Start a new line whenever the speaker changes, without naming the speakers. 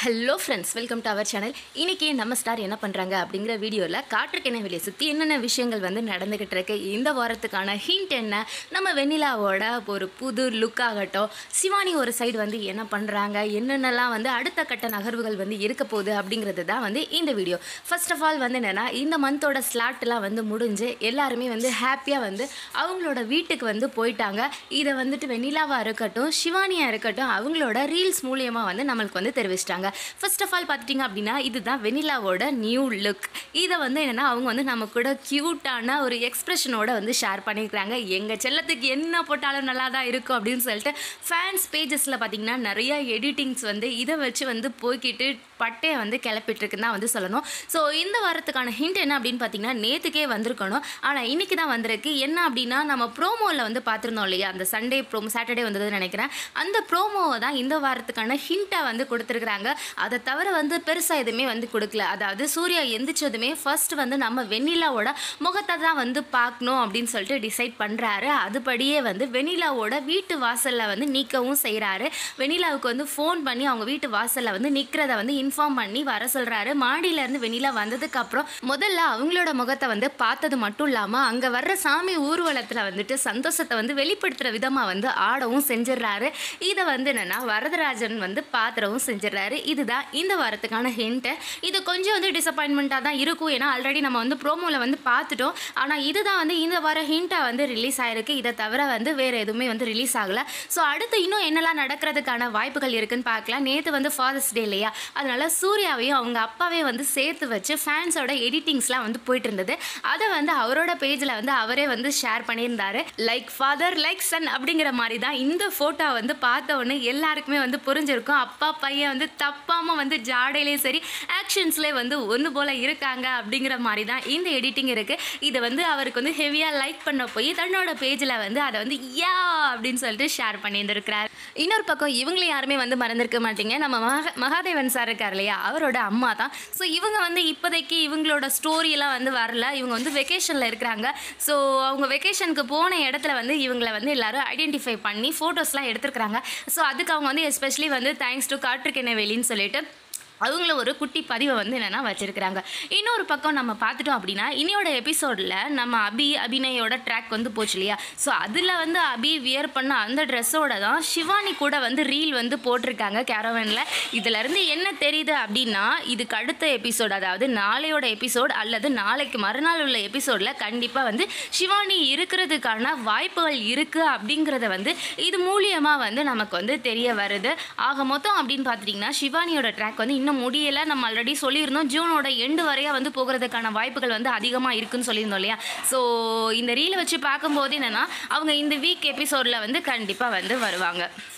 hello friends welcome to our channel இன்னைக்கு நம்ம star என்ன பண்ணுறாங்க அப்படிங்கிற வீடியோவில் காற்றுக்கெண்ணெய் வெளியே சுற்றி என்னென்ன விஷயங்கள் வந்து நடந்துக்கிட்டு இருக்கு இந்த வாரத்துக்கான ஹிண்ட் என்ன நம்ம வெண்ணிலாவோட ஒரு புது லுக் ஆகட்டும் சிவானி ஒரு சைடு வந்து என்ன பண்ணுறாங்க என்னென்னலாம் வந்து அடுத்த கட்ட நகர்வுகள் வந்து இருக்க போகுது அப்படிங்கிறது தான் வந்து இந்த வீடியோ ஃபர்ஸ்ட் ஆஃப் ஆல் வந்து என்னென்னா இந்த மந்தோட ஸ்லாட்லாம் வந்து முடிஞ்சு எல்லாருமே வந்து ஹாப்பியாக வந்து அவங்களோட வீட்டுக்கு வந்து போயிட்டாங்க இதை வந்துட்டு வெண்ணிலாவாக இருக்கட்டும் சிவானியாக இருக்கட்டும் அவங்களோட ரீல்ஸ் மூலியமாக வந்து நம்மளுக்கு வந்து தெரிவிச்சிட்டாங்க ஃபர்ஸ்ட் ஆஃப் ஆல் பார்த்துட்டிங்க அப்படின்னா இதுதான் வெனிலாவோட நியூ லுக் இதை வந்து என்னென்னா அவங்க வந்து நம்ம கூட க்யூட்டான ஒரு எக்ஸ்ப்ரெஷனோட வந்து ஷேர் பண்ணியிருக்கிறாங்க எங்கள் செல்லத்துக்கு என்ன போட்டாலும் நல்லா தான் இருக்கும் அப்படின்னு சொல்லிட்டு ஃபேன்ஸ் பேஜஸில் பார்த்தீங்கன்னா நிறைய எடிட்டிங்ஸ் வந்து இதை வச்சு வந்து போய்கிட்டு பட்டையை வந்து கிளப்பிட்டுருக்குன்னு தான் வந்து சொல்லணும் ஸோ இந்த வாரத்துக்கான ஹிண்ட் என்ன அப்படின்னு பார்த்தீங்கன்னா நேற்றுக்கே வந்திருக்கணும் ஆனால் இன்னைக்கு தான் வந்திருக்கு என்ன அப்படின்னா நம்ம ப்ரோமோவில் வந்து பார்த்துருந்தோம் இல்லையா அந்த சண்டே ப்ரோமோ சாட்டர்டே வந்ததுன்னு நினைக்கிறேன் அந்த ப்ரோமோவை தான் இந்த வாரத்துக்கான ஹிண்ட்டை வந்து கொடுத்துருக்குறாங்க அதை தவிர வந்து பெருசாக எதுவுமே வந்து கொடுக்கல அதாவது சூர்யா எந்திரிச்சதுமே ஃபர்ஸ்ட் வந்து நம்ம வெண்ணிலாவோட முகத்தை தான் வந்து பார்க்கணும் அப்படின்னு சொல்லிட்டு டிசைட் பண்ணுறாரு அதுபடியே வந்து வெண்ணிலாவோட வீட்டு வாசலில் வந்து நிற்கவும் செய்கிறாரு வெண்ணிலாவுக்கு வந்து ஃபோன் பண்ணி அவங்க வீட்டு வாசலில் வந்து நிற்கிறத வந்து இன்ஃபார்ம் பண்ணி வர சொல்கிறாரு மாடியிலேருந்து வெண்ணிலா வந்ததுக்கப்புறம் முதல்ல அவங்களோட முகத்தை வந்து பார்த்தது மட்டும் இல்லாமல் அங்கே வர்ற சாமி ஊர்வலத்தில் வந்துட்டு சந்தோஷத்தை வந்து வெளிப்படுத்துகிற விதமாக வந்து ஆடவும் செஞ்சிடுறாரு இதை வந்து என்னென்னா வரதராஜன் வந்து பாத்திரவும் செஞ்சிடுறாரு இதுதான் இந்த வாரத்துக்கான ஹிண்ட்டு இது கொஞ்சம் வந்து டிசப்பாயின்மெண்ட்டாக தான் இருக்கும் ஏன்னா ஆல்ரெடி நம்ம வந்து ப்ரோமோவில் வந்து பார்த்துட்டோம் ஆனால் இதுதான் வந்து இந்த வார ஹிண்ட்டாக வந்து ரிலீஸ் ஆயிருக்கு இதை தவிர வந்து வேறு எதுவுமே வந்து ரிலீஸ் ஆகலை ஸோ அடுத்து இன்னும் என்னெல்லாம் நடக்கிறதுக்கான வாய்ப்புகள் இருக்குன்னு பார்க்கலாம் நேற்று வந்து ஃபாதர்ஸ் டே இல்லையா அதனால சூர்யாவையும் அவங்க அப்பாவே வந்து சேர்த்து வச்சு ஃபேன்ஸோட எடிட்டிங்ஸ்லாம் வந்து போயிட்டு இருந்தது அதை வந்து அவரோட பேஜில் வந்து அவரே வந்து ஷேர் பண்ணியிருந்தாரு லைக் ஃபாதர் லைக் சன் அப்படிங்கிற மாதிரி தான் இந்த ஃபோட்டோ வந்து பார்த்த உடனே எல்லாருக்குமே வந்து புரிஞ்சிருக்கும் அப்பா பையன் வந்து தப்பாமல் வந்து ஜாடையிலையும் சரி ஆக்ஷன்ஸ்லேயே வந்து ஒன்று போல் இருக்காங்க அப்படிங்கிற மாதிரி தான் இந்த எடிட்டிங் இருக்குது இதை வந்து அவருக்கு வந்து ஹெவியாக லைக் பண்ண போய் தன்னோட பேஜில் வந்து அதை வந்து யா அப்படின்னு சொல்லிட்டு ஷேர் பண்ணியிருந்திருக்கிறார் இன்னொரு பக்கம் இவங்களை யாருமே வந்து மறந்துருக்க மாட்டீங்க நம்ம மகா மகாதேவன் சார் இருக்கார் இல்லையா அவரோட அம்மா தான் ஸோ இவங்க வந்து இப்போதைக்கு இவங்களோட ஸ்டோரியெல்லாம் வந்து வரல இவங்க வந்து வெக்கேஷனில் இருக்கிறாங்க ஸோ அவங்க வெக்கேஷனுக்கு போன இடத்துல வந்து இவங்களை வந்து எல்லாரும் ஐடென்டிஃபை பண்ணி ஃபோட்டோஸ்லாம் எடுத்துருக்குறாங்க ஸோ அதுக்கு அவங்க வந்து எஸ்பெஷலி வந்து தேங்க்ஸ் டு காற்றுக்கெண்ணெய் வெளின்னு சொல்லிட்டு அவங்கள ஒரு குட்டி பதிவை வந்து என்னென்னா வச்சுருக்கிறாங்க இன்னொரு பக்கம் நம்ம பார்த்துட்டோம் அப்படின்னா இனியோட எபிசோடில் நம்ம அபி அபிநயோட ட்ராக் வந்து போச்சு இல்லையா ஸோ அதில் வந்து அபி வியர் பண்ண அந்த ட்ரெஸ்ஸோட தான் சிவானி கூட வந்து ரீல் வந்து போட்டிருக்காங்க கேரவனில் இதிலேருந்து என்ன தெரியுது அப்படின்னா இதுக்கு அடுத்த எபிசோட் அதாவது நாளையோட எபிசோட் அல்லது நாளைக்கு மறுநாள் உள்ள எபிசோடில் கண்டிப்பாக வந்து சிவானி இருக்கிறதுக்கான வாய்ப்புகள் இருக்குது அப்படிங்கிறத வந்து இது மூலியமாக வந்து நமக்கு வந்து தெரிய வருது ஆக மொத்தம் அப்படின்னு பார்த்துட்டிங்கன்னா சிவானியோட ட்ராக் வந்து இன்னும் முடியலை நம்ம ஆல்ரெடி சொல்லியிருந்தோம் ஜூனோட எண்டு வரையா வந்து போகிறதுக்கான வாய்ப்புகள் வந்து அதிகமாக இருக்குன்னு சொல்லியிருந்தோம் இல்லையா ஸோ இந்த ரீலை வச்சு பார்க்கும்போது என்னென்னா அவங்க இந்த வீக் எபிசோடில் வந்து கண்டிப்பாக வந்து வருவாங்க